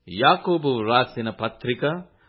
యాకోబు వ్రాసిన పత్రిక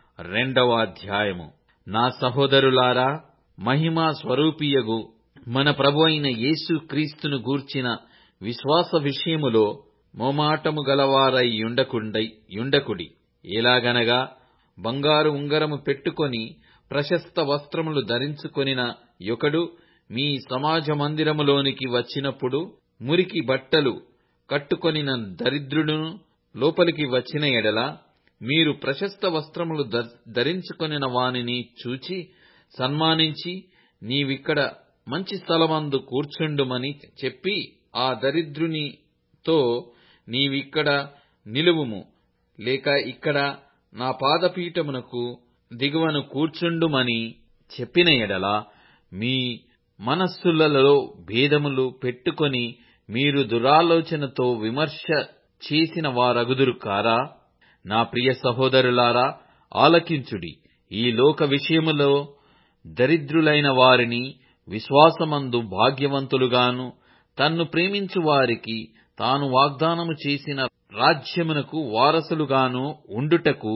రెండవ అధ్యాయము నా సహోదరులారా మహిమా స్వరూపియగు మన ప్రభు అయిన యేసు క్రీస్తును గూర్చిన విశ్వాస విషయములో మోమాటము గలవారై యుండకుండై యుండకుడి ఎలాగనగా బంగారు ఉంగరము పెట్టుకొని ప్రశస్త వస్త్రములు ధరించుకొనిన యొకడు మీ సమాజ మందిరములోనికి వచ్చినప్పుడు మురికి బట్టలు కట్టుకొనిన దరిద్రుడును లోపలికి వచ్చిన ఎడల మీరు ప్రశస్త వస్త్రములు ధరించుకొనిన వానిని చూచి సన్మానించి నీవిక్కడ మంచి స్థలమందు కూర్చుండుమని చెప్పి ఆ దరిద్రునితో నీవిక్కడ నిలువుము లేక ఇక్కడ నా పాదపీఠమునకు దిగువను కూర్చుండుమని చెప్పిన ఎడల మీ మనస్సులలో భేదములు పెట్టుకొని మీరు దురాలోచనతో విమర్శ చేసిన వారగుదురు కారా నా ప్రియ సహోదరులారా ఆలకించుడి ఈ లోక విషయములో దరిద్రులైన వారిని విశ్వాసమందు భాగ్యవంతులుగాను తన్ను ప్రేమించు వారికి తాను వాగ్దానము చేసిన రాజ్యమునకు వారసులుగాను ఉండుటకు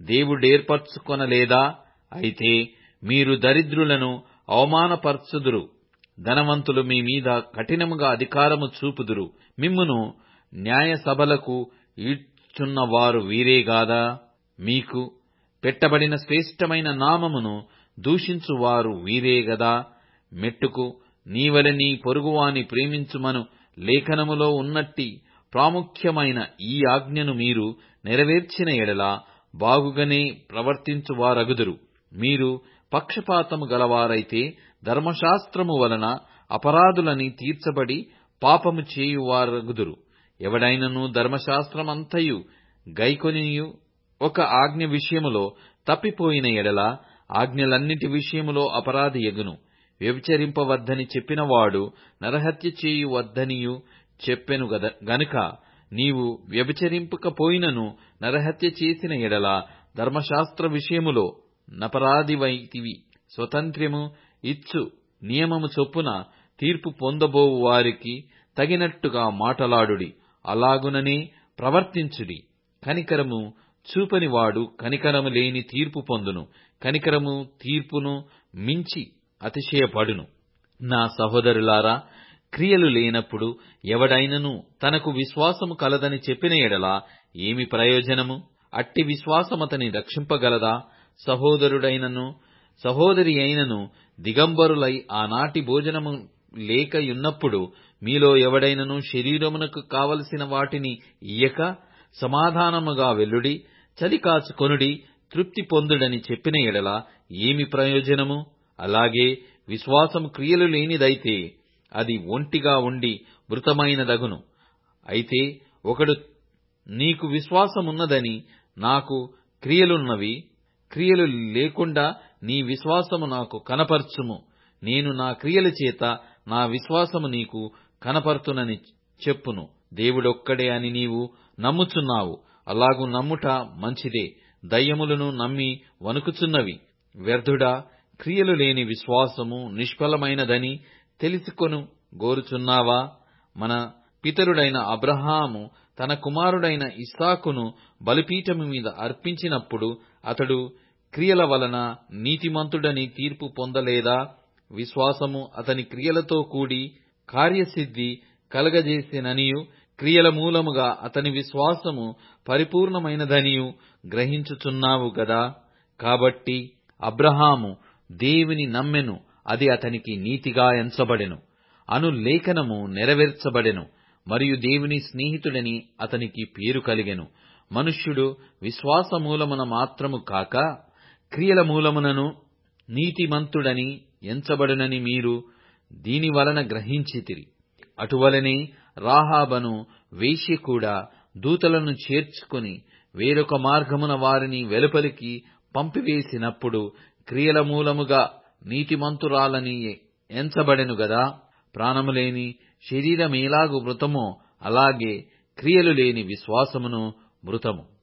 దేవుడేర్పరచుకొనలేదా అయితే మీరు దరిద్రులను అవమానపరచుదురు ధనవంతులు మీ మీద కఠినముగా అధికారము చూపుదురు మిమ్మును న్యాయ సభలకు ఈడ్చున్నవారు వీరేగాదా మీకు పెట్టబడిన శ్రేష్టమైన నామమును దూషించువారు వీరేగదా మెట్టుకు నీవల నీ పొరుగువాని ప్రేమించుమను లేఖనములో ఉన్నట్టి ప్రాముఖ్యమైన ఈ ఆజ్ఞను మీరు నెరవేర్చిన ఎడల బాగుగానే ప్రవర్తించువారగుదురు మీరు పక్షపాతము గలవారైతే ధర్మశాస్త్రము వలన అపరాధులని తీర్చబడి పాపము చేయువారగుదురు ఎవడైనను ధర్మశాస్త్రమంతయు గైకొనియు ఒక ఆజ్ఞ విషయములో తప్పిపోయిన ఎడల ఆజ్ఞలన్నిటి విషయములో అపరాధి ఎగును వ్యభిచరింపవద్దని చెప్పినవాడు నరహత్య చేయవద్దనియు చెప్పెను గనుక నీవు వ్యభిచరింపకపోయినను నరహత్య చేసిన ఎడల ధర్మశాస్త్ర విషయములో నపరాధివైతివి స్వతంత్ర్యము ఇచ్చు నియమము చొప్పున తీర్పు పొందబోవు వారికి తగినట్టుగా మాటలాడుడి అలాగుననే ప్రవర్తించుడి కనికరము చూపనివాడు కనికరము లేని తీర్పు పొందును కనికరము తీర్పును మించి అతిశయపడును నా సహోదరులారా క్రియలు లేనప్పుడు ఎవడైనను తనకు విశ్వాసము కలదని చెప్పిన ఎడల ఏమి ప్రయోజనము అట్టి విశ్వాసమతని రక్షింపగలదా సహోదరుడైనను సహోదరి అయినను దిగంబరులై ఆనాటి భోజనము లేకయున్నప్పుడు మీలో ఎవడైనను శరీరమునకు కావలసిన వాటిని ఇయ్యక సమాధానముగా వెల్లుడి చలి కాచుకొనుడి తృప్తి పొందుడని చెప్పిన ఎడల ఏమి ప్రయోజనము అలాగే విశ్వాసము క్రియలు లేనిదైతే అది ఒంటిగా ఉండి మృతమైనదగును అయితే ఒకడు నీకు విశ్వాసమున్నదని నాకు క్రియలున్నవి క్రియలు లేకుండా నీ విశ్వాసము నాకు కనపర్చుము నేను నా క్రియల చేత నా విశ్వాసము నీకు కనపర్తునని చెప్పును దేవుడొక్కడే అని నీవు నమ్ముచున్నావు అలాగు నమ్ముట మంచిదే దయ్యములను నమ్మి వణుకుచున్నవి వ్యర్థుడా క్రియలు లేని విశ్వాసము నిష్ఫలమైనదని తెలిసికొను గోరుచున్నావా మన పితరుడైన అబ్రహాము తన కుమారుడైన ఇస్సాకును బలిపీఠము మీద అర్పించినప్పుడు అతడు క్రియల వలన నీతిమంతుడని తీర్పు పొందలేదా విశ్వాసము అతని క్రియలతో కూడి కార్యసిద్ధి కలగజేసిననియు క్రియల మూలముగా అతని విశ్వాసము పరిపూర్ణమైనదనియు గ్రహించుచున్నావు గదా కాబట్టి అబ్రహాము దేవుని నమ్మెను అది అతనికి నీతిగా ఎంచబడెను అను లేఖనము నెరవేర్చబడెను మరియు దేవుని స్నేహితుడని అతనికి పేరు కలిగెను మనుష్యుడు విశ్వాస మూలమున మాత్రము కాక క్రియల మూలమునను నీతిమంతుడని ఎంచబడునని మీరు దీని వలన గ్రహించితిరి అటువలనే రాహాబను వేశ్య కూడా దూతలను చేర్చుకుని వేరొక మార్గమున వారిని వెలుపలికి పంపివేసినప్పుడు క్రియల మూలముగా నీతిమంతురాలని ఎంచబడెను గదా ప్రాణము లేని శరీరమేలాగు మృతమో అలాగే క్రియలు లేని విశ్వాసమును మృతము